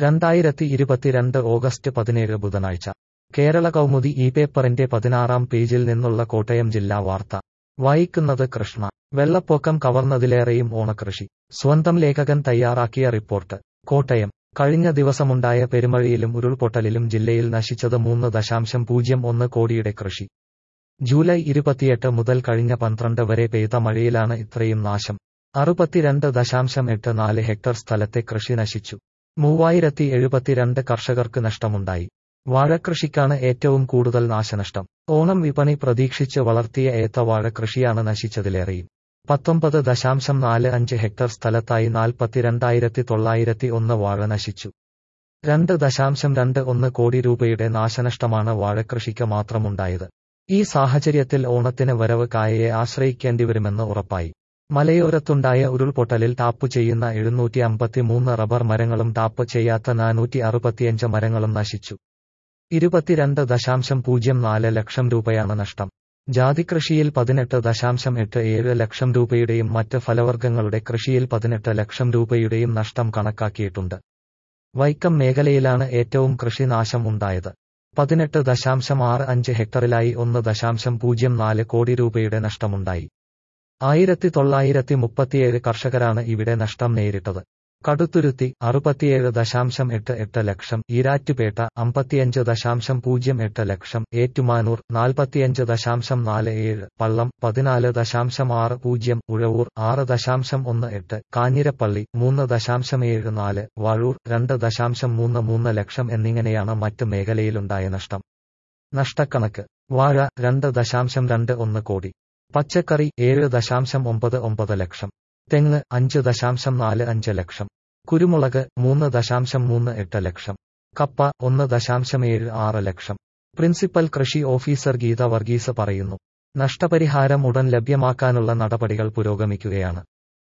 രണ്ടായിരത്തി ഇരുപത്തിരണ്ട് ഓഗസ്റ്റ് പതിനേഴ് ബുധനാഴ്ച കേരള കൗമുദി ഈ പേപ്പറിന്റെ പതിനാറാം പേജിൽ നിന്നുള്ള കോട്ടയം ജില്ലാ വാർത്ത വായിക്കുന്നത് കൃഷ്ണ വെള്ളപ്പൊക്കം കവർന്നതിലേറെയും ഓണക്കൃഷി സ്വന്തം ലേഖകൻ തയ്യാറാക്കിയ റിപ്പോർട്ട് കോട്ടയം കഴിഞ്ഞ ദിവസമുണ്ടായ പെരുമഴയിലും ഉരുൾപൊട്ടലിലും ജില്ലയിൽ നശിച്ചത് മൂന്ന് ദശാംശം പൂജ്യം ഒന്ന് കോടിയുടെ കൃഷി ജൂലൈ ഇരുപത്തിയെട്ട് മുതൽ കഴിഞ്ഞ പന്ത്രണ്ട് വരെ പെയ്ത മഴയിലാണ് ഇത്രയും നാശം അറുപത്തിരണ്ട് ദശാംശം എട്ട് നാല് ഹെക്ടർ സ്ഥലത്തെ കൃഷി നശിച്ചു മൂവായിരത്തി എഴുപത്തിരണ്ട് കർഷകർക്ക് നഷ്ടമുണ്ടായി വാഴക്കൃഷിക്കാണ് ഏറ്റവും കൂടുതൽ നാശനഷ്ടം ഓണം വിപണി പ്രതീക്ഷിച്ച് വളർത്തിയ ഏത്തവാഴ കൃഷിയാണ് നശിച്ചതിലേറെയും പത്തൊമ്പത് ദശാംശം നാല് അഞ്ച് ഹെക്ടർ സ്ഥലത്തായി നാൽപ്പത്തിരണ്ടായിരത്തി തൊള്ളായിരത്തി ഒന്ന് വാഴ നശിച്ചു രണ്ട് ദശാംശം രണ്ട് ഒന്ന് കോടി രൂപയുടെ നാശനഷ്ടമാണ് വാഴക്കൃഷിക്ക് മാത്രമുണ്ടായത് ഈ സാഹചര്യത്തിൽ ഓണത്തിന് വരവ് കായയെ ആശ്രയിക്കേണ്ടിവരുമെന്ന് ഉറപ്പായി മലയോരത്തുണ്ടായ ഉരുൾപൊട്ടലിൽ ടാപ്പ് ചെയ്യുന്ന എഴുന്നൂറ്റി അമ്പത്തിമൂന്ന് റബ്ബർ മരങ്ങളും ടാപ്പ് ചെയ്യാത്ത നാനൂറ്റി അറുപത്തിയഞ്ച് മരങ്ങളും നശിച്ചു ഇരുപത്തിരണ്ട് ദശാംശം പൂജ്യം നാല് ലക്ഷം രൂപയാണ് നഷ്ടം ജാതികൃഷിയിൽ പതിനെട്ട് ദശാംശം എട്ട് ഏഴ് ലക്ഷം രൂപയുടെയും മറ്റ് ഫലവർഗ്ഗങ്ങളുടെ കൃഷിയിൽ പതിനെട്ട് ലക്ഷം രൂപയുടെയും നഷ്ടം കണക്കാക്കിയിട്ടുണ്ട് വൈക്കം മേഖലയിലാണ് ഏറ്റവും കൃഷിനാശം ഉണ്ടായത് പതിനെട്ട് ദശാംശം ആറ് അഞ്ച് ഹെക്ടറിലായി ഒന്ന് ദശാംശം പൂജ്യം നാല് കോടി രൂപയുടെ നഷ്ടമുണ്ടായി ആയിരത്തി തൊള്ളായിരത്തി മുപ്പത്തിയേഴ് കർഷകരാണ് ഇവിടെ നഷ്ടം നേരിട്ടത് കടുത്തുരുത്തി അറുപത്തിയേഴ് ദശാംശം എട്ട് എട്ട് ലക്ഷം ഈരാറ്റുപേട്ട അമ്പത്തിയഞ്ച് ദശാംശം പൂജ്യം എട്ട് ലക്ഷം ഏറ്റുമാനൂർ നാൽപ്പത്തിയഞ്ച് ദശാംശം നാല് ഏഴ് പള്ളം പതിനാല് ദശാംശം ആറ് പൂജ്യം ഉഴവൂർ ആറ് ദശാംശം ഒന്ന് എട്ട് കാഞ്ഞിരപ്പള്ളി മൂന്ന് ദശാംശം ഏഴ് നാല് വഴൂർ രണ്ട് ദശാംശം മൂന്ന് മൂന്ന് ലക്ഷം എന്നിങ്ങനെയാണ് മറ്റ് മേഖലയിലുണ്ടായ നഷ്ടം നഷ്ടക്കണക്ക് വാഴ രണ്ട് ദശാംശം രണ്ട് ഒന്ന് കോടി പച്ചക്കറി ഏഴ് ദശാംശം ഒമ്പത് ഒമ്പത് ലക്ഷം തെങ്ങ് അഞ്ച് ദശാംശം നാല് അഞ്ച് ലക്ഷം കുരുമുളക് മൂന്ന് ദശാംശം മൂന്ന് എട്ട് ലക്ഷം കപ്പ ഒന്ന് ദശാംശം ഏഴ് ആറ് ലക്ഷം പ്രിൻസിപ്പൽ കൃഷി ഓഫീസർ ഗീത വർഗീസ് പറയുന്നു നഷ്ടപരിഹാരം ഉടൻ ലഭ്യമാക്കാനുള്ള നടപടികൾ പുരോഗമിക്കുകയാണ്